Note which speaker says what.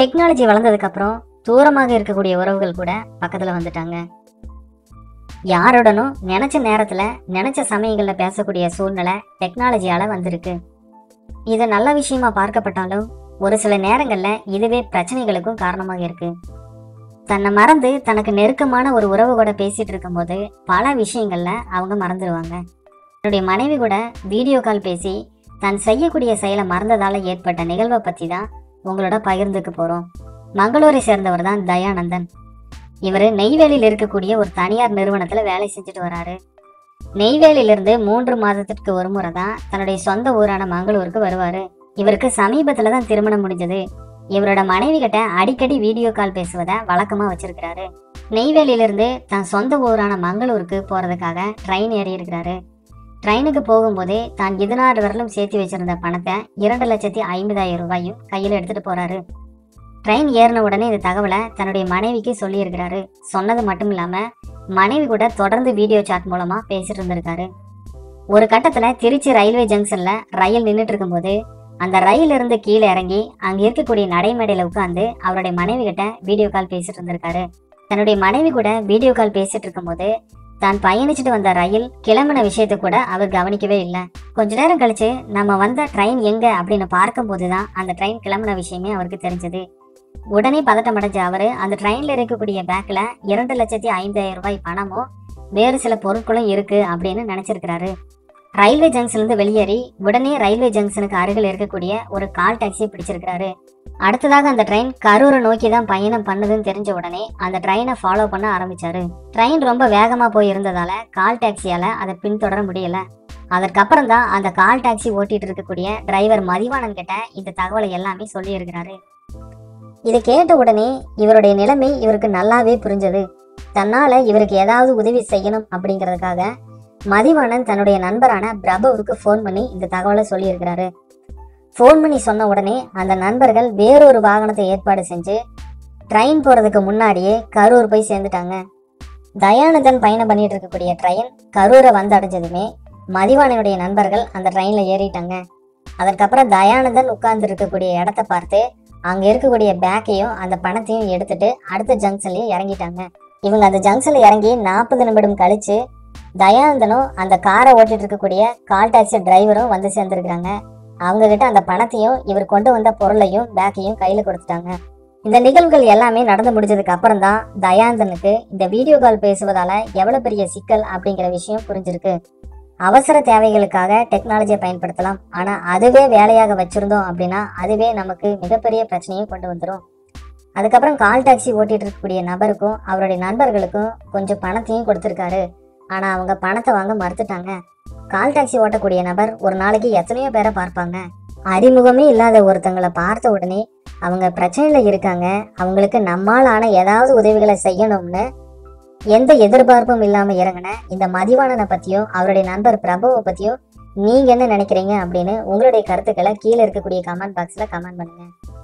Speaker 1: technology வளர்ந்ததுக்கு அப்புறம் தூரமாக இருக்கக்கூடிய உறவுகள் கூட பக்கத்துல வந்துட்டாங்க யாருடனும் நினைச்ச நேரத்துல நினைச்ச சமயங்கள்ல பேசக்கூடிய சூழ்நிலை டெக்னாலஜியால வந்திருக்கு இது நல்ல விஷயமா பார்க்கப்பட்டாலும் ஒரு சில நேரங்கள்ல இதுவே பிரச்சனைகளுக்கும் காரணமாக இருக்கு தன்னை மறந்து தனக்கு நெருக்கமான ஒரு உறவு கூட பேசிட்டு இருக்கும்போது பல விஷயங்கள்ல அவங்க மறந்துடுவாங்க என்னுடைய மனைவி கூட வீடியோ கால் பேசி தான் செய்யக்கூடிய செயலை மறந்ததால ஏற்பட்ட நிகழ்வை பத்தி தான் உங்களோட பகிர்ந்துக்க போறோம் மங்களூரை சேர்ந்தவர் தான் தயானந்தன் இவர் நெய்வேலியில் இருக்கக்கூடிய ஒரு தனியார் நிறுவனத்துல வேலை செஞ்சுட்டு வராரு நெய்வேலியிலிருந்து மூன்று மாதத்திற்கு ஒரு முறை தான் தன்னுடைய சொந்த ஊரான மங்களூருக்கு வருவாரு இவருக்கு சமீபத்துல தான் திருமணம் முடிஞ்சது இவரோட மனைவி கிட்ட அடிக்கடி வீடியோ கால் பேசுவதை வழக்கமா வச்சிருக்கிறாரு நெய்வேலியிலிருந்து தன் சொந்த ஊரான மங்களூருக்கு போறதுக்காக ட்ரெயின் ஏறி இருக்கிறாரு ட்ரெயினுக்கு போகும்போதே தான் இதனாறு வரலும் சேர்த்து வச்சிருந்த பணத்தை இரண்டு லட்சத்தி ஐம்பதாயிரம் ரூபாயும் கையில் எடுத்துட்டு போறாரு ட்ரெயின் ஏறின உடனே இந்த தகவலை தன்னுடைய மனைவிக்கு சொல்லியிருக்கிறாரு சொன்னது மட்டும் இல்லாம மனைவி கூட தொடர்ந்து வீடியோ சாட் மூலமா பேசிட்டு இருந்திருக்காரு ஒரு கட்டத்துல திருச்சி ரயில்வே ஜங்ஷன்ல ரயில் நின்றுட்டு இருக்கும்போது அந்த ரயில் இருந்து கீழே இறங்கி அங்க இருக்கக்கூடிய நடைமேடையில உட்கார்ந்து அவருடைய மனைவி கிட்ட வீடியோ கால் பேசிட்டு இருந்திருக்காரு தன்னுடைய மனைவி கூட வீடியோ கால் பேசிட்டு இருக்கும்போது தான் பயணிச்சுட்டு வந்த ரயில் கிளம்பின விஷயத்தை கூட அவர் கவனிக்கவே இல்லை கொஞ்ச நேரம் கழிச்சு நம்ம வந்த ட்ரெயின் எங்க அப்படின்னு பார்க்கும்போது தான் அந்த ட்ரெயின் கிளம்பின விஷயமே அவருக்கு தெரிஞ்சது உடனே பதட்டம் அடைஞ்ச அவரு அந்த ட்ரெயின்ல இருக்கக்கூடிய பேக்ல இரண்டு லட்சத்தி ஐந்தாயிரம் ரூபாய் பணமும் வேறு சில பொருட்களும் இருக்கு அப்படின்னு நினைச்சிருக்கிறாரு ரயில்வே ஜங்ஷன்ல இருந்து வெளியேறி உடனே ரயில்வே ஜங்ஷனுக்கு அருகில் இருக்கக்கூடிய ஒரு கால் டாக்ஸியை பிடிச்சிருக்கிறாரு அடுத்ததாக அந்த ட்ரெயின் கரூரை நோக்கி தான் பயணம் பண்ணுதுன்னு தெரிஞ்ச உடனே அந்த ட்ரெயினை ஃபாலோ பண்ண ஆரம்பிச்சாரு ட்ரெயின் ரொம்ப வேகமா போய் இருந்ததால கால் டாக்ஸியால அதை பின்தொடர முடியல அதற்கப்புறம் தான் அந்த கால் டாக்ஸி ஓட்டிட்டு இருக்கக்கூடிய டிரைவர் மதிவாணன் கிட்ட இந்த தகவலை எல்லாமே சொல்லி இருக்கிறாரு இதை கேட்ட உடனே இவருடைய நிலைமை இவருக்கு நல்லாவே புரிஞ்சது தன்னால இவருக்கு ஏதாவது உதவி செய்யணும் அப்படிங்கிறதுக்காக மதிவாணன் தன்னுடைய நண்பரான பிரபுவுக்கு ஃபோன் பண்ணி இந்த தகவலை சொல்லியிருக்கிறாரு ஃபோன் பண்ணி சொன்ன உடனே அந்த நண்பர்கள் வேறொரு வாகனத்தை ஏற்பாடு செஞ்சு ட்ரெயின் போறதுக்கு முன்னாடியே கரூர் போய் சேர்ந்துட்டாங்க தயானந்தன் பயணம் பண்ணிட்டு இருக்கக்கூடிய ட்ரெயின் கரூரை வந்து அடைஞ்சதுமே மதிவாணனுடைய நண்பர்கள் அந்த ட்ரெயின்ல ஏறிட்டாங்க அதற்கப்புறம் தயானந்தன் உட்கார்ந்து இருக்கக்கூடிய இடத்த பார்த்து அங்க இருக்கக்கூடிய பேக்கையும் அந்த பணத்தையும் எடுத்துட்டு அடுத்த ஜங்ஷன்லயே இறங்கிட்டாங்க இவங்க அந்த ஜங்ஷன்ல இறங்கி நாற்பது நிமிடம் கழிச்சு தயானந்தனும் அந்த காரை ஓட்டிட்டு இருக்கக்கூடிய கால் டாக்ஸி டிரைவரும் வந்து சேர்ந்துருக்காங்க அவங்க கிட்ட அந்த பணத்தையும் இவர் கொண்டு வந்த பொருளையும் பேக்கையும் கையில கொடுத்துட்டாங்க இந்த நிகழ்வுகள் எல்லாமே நடந்து முடிஞ்சதுக்கு அப்புறம் தான் தயானந்தனுக்கு இந்த வீடியோ கால் பேசுவதால எவ்வளவு பெரிய சிக்கல் அப்படிங்கிற விஷயம் புரிஞ்சிருக்கு அவசர தேவைகளுக்காக டெக்னாலஜியை பயன்படுத்தலாம் ஆனா அதுவே வேலையாக வச்சிருந்தோம் அப்படின்னா அதுவே நமக்கு மிகப்பெரிய பிரச்சனையும் கொண்டு வந்துடும் அதுக்கப்புறம் கால் டாக்ஸி ஓட்டிட்டு இருக்கக்கூடிய நபருக்கும் அவருடைய நண்பர்களுக்கும் கொஞ்சம் பணத்தையும் கொடுத்துருக்காரு ஆனா அவங்க பணத்தை வாங்க மறுத்துட்டாங்க கால் டாக்ஸி ஓட்டக்கூடிய நபர் ஒரு நாளைக்கு எத்தனையோ பேரை பார்ப்பாங்க அறிமுகமே இல்லாத ஒருத்தங்களை பார்த்த உடனே அவங்க பிரச்சனையில இருக்காங்க அவங்களுக்கு நம்மால் ஆன ஏதாவது உதவிகளை செய்யணும்னு எந்த எதிர்பார்ப்பும் இல்லாம இறங்கின இந்த மதிவாணனை பத்தியும் அவருடைய நண்பர் பிரபுவை பத்தியும் நீங்க என்ன நினைக்கிறீங்க அப்படின்னு உங்களுடைய கருத்துக்களை கீழே இருக்கக்கூடிய கமெண்ட் பாக்ஸ்ல கமெண்ட் பண்ணுங்க